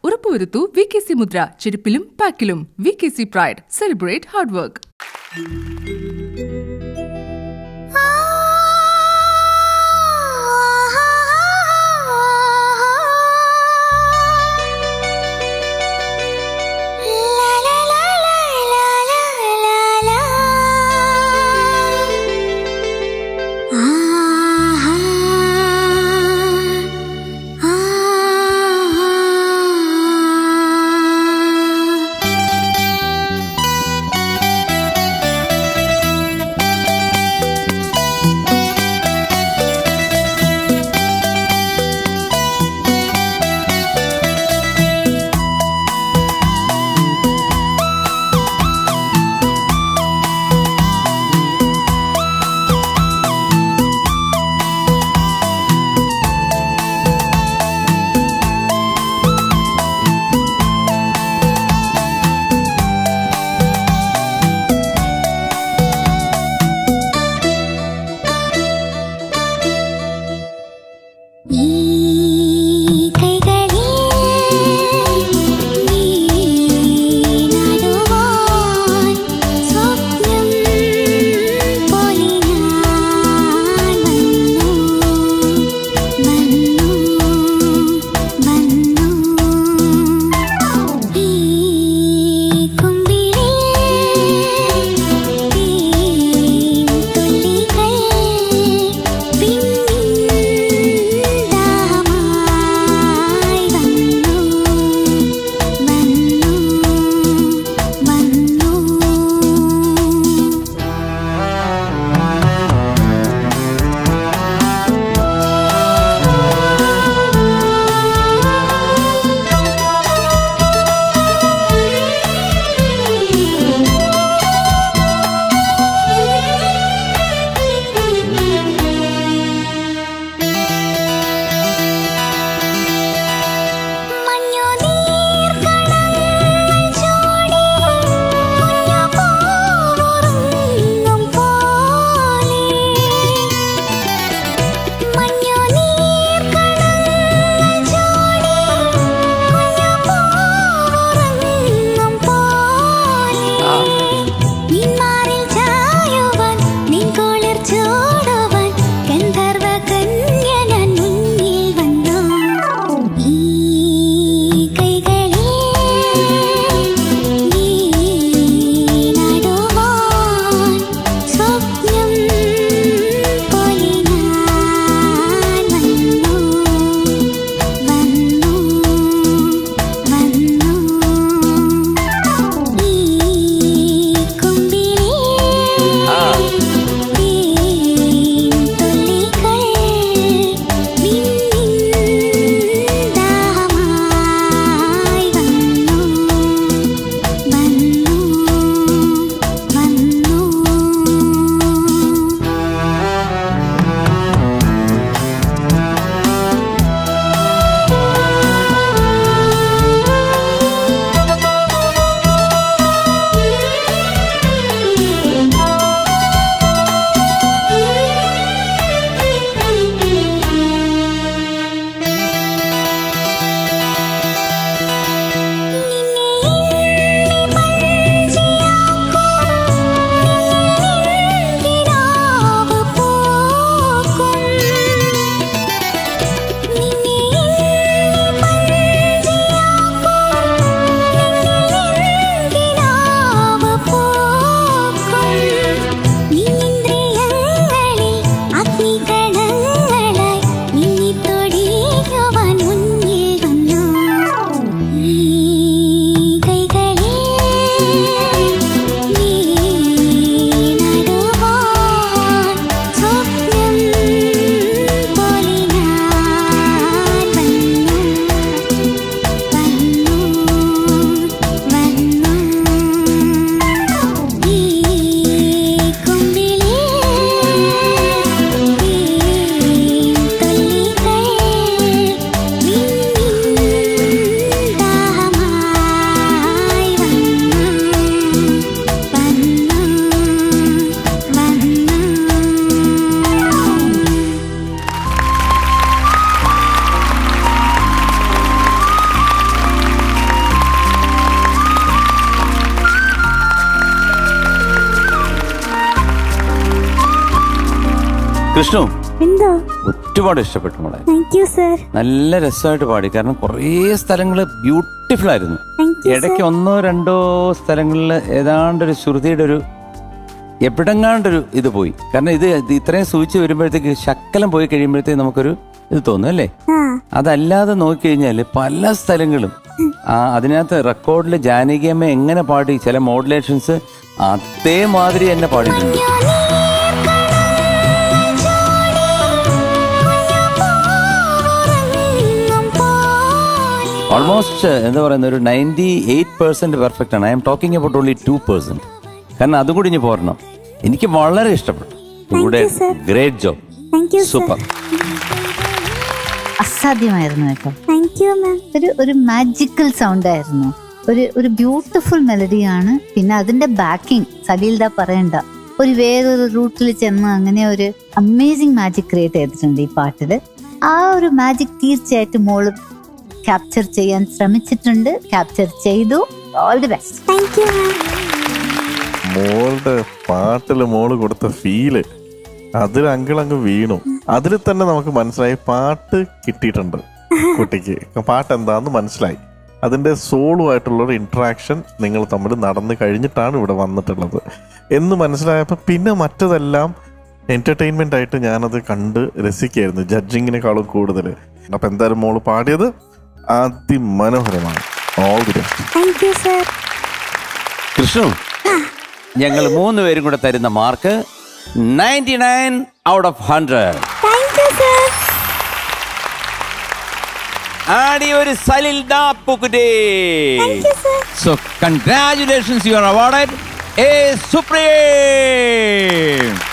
ഉറപ്പുവരുത്തൂ V K C മുദ്ര ചെരുപ്പിലും പാക്കിലും V K C pride celebrate hard work ആ കൃഷ്ണു എന്തോ ഒരുപാട് ഇഷ്ടപ്പെട്ടു മോളെ താങ്ക് യു സർ നല്ല രസമായിട്ട് പാടി കാരണം കുറേ സ്ഥലങ്ങൾ ബ്യൂട്ടിഫുൾ ആയിരുന്നു താങ്ക് യു ഇടയ്ക്ക് ഒന്നോ രണ്ടോ സ്ഥലങ്ങളിൽ ഏതാണ്ടൊരു ശ്രുതിയുടെ ഒരു എവിടെങ്ങാണ്ടൊരു ഇത് പോയി കാരണം ഇത് ഇത് ഇത്രയും സൂചിച്ച് വരുമ്പോഴത്തേക്ക് ശക്കലം പോയി കഴിയുമ്പോഴത്തേക്ക് നമുക്കൊരു ഇത് തോന്നും അല്ലേ ആ അതല്ലാതെ നോക്കിക്കഴിഞ്ഞാൽ പല സ്ഥലങ്ങളും ആ അതിനകത്ത് റെക്കോർഡിൽ ജാനകിയമ്മ എങ്ങനെ പാടി ചില മോഡുലേഷൻസ് അതേമാതിരി തന്നെ പാടിയിട്ടുണ്ട് ഓൾമോസ്റ്റ് എന്താ പറയുന്ന ഒരു നയൻറ്റി എയ്റ്റ് പെർസെന്റ് പെർഫെക്റ്റ് ആണ് I'm talking about only two percent കാരണം അതും കൂടി ഇനി പോരണം എനിക്ക് വളരെ ഇഷ്ടപ്പെട്ടു ഇവിടെ you, sir. Great job thank you sir super അസാധ്യമായിരുന്നു കേട്ടോ താങ്ക് യു മാം ഒരു ഒരു മാജിക്കൽ സൗണ്ട് ആയിരുന്നു ഒരു ഒരു ബ്യൂട്ടിഫുൾ മെലഡിയാണ് പിന്നെ അതിന്റെ ബാക്കിംഗ് സലീൽദ പറയണ്ട ഒരു വേറൊരു റൂട്ടിൽ ചെന്ന് അങ്ങനെ ഒരു അമേസിങ് മാജിക് ക്രിയേറ്റ് ചെയ്തിട്ടുണ്ട് ഈ പാട്ടില് ആ ഒരു മാജിക് തീർച്ചയായിട്ടും മോള് ക്യാപ്ചർ ചെയ്യാൻ ശ്രമിച്ചിട്ടുണ്ട് ക്യാപ്ചർ ചെയ്തു all the best thank you ma'am മോളുടെ പാട്ടില് മോള് കൊടുത്ത ഫീല് അതിൽ അങ്കിൾ അങ്ങ് വീണു അതിൽ തന്നെ നമുക്ക് മനസ്സിലായി പാട്ട് കിട്ടിയിട്ടുണ്ട് കുട്ടിക്ക് പാട്ട് എന്താന്ന് മനസ്സിലായി അതിന്റെ സോളുമായിട്ടുള്ള ഒരു ഇന്ററാക്ഷൻ നിങ്ങൾ തമ്മിൽ നടന്നു കഴിഞ്ഞിട്ടാണ് ഇവിടെ വന്നിട്ടുള്ളത് എന്ന് മനസ്സിലായപ്പോൾ പിന്നെ മറ്റതെല്ലാം എന്റർടൈൻമെന്റ് ആയിട്ട് ഞാനത് കണ്ട് രസിക്കായിരുന്നു ജഡ്ജിങ്ങിനേക്കാളും കൂടുതൽ അപ്പൊ എന്തായാലും മോള് പാടിയത് അതിമനോഹരമാണ് all the best thank you sir Krishnu ഞങ്ങൾ മൂന്ന് പേരും കൂടെ തരുന്ന mark ninety nine out of hundred thank you sir ആടി ഒരു സലിൽ ഡാപ്പുകുട്ടി thank you sir so congratulations you are awarded a supreme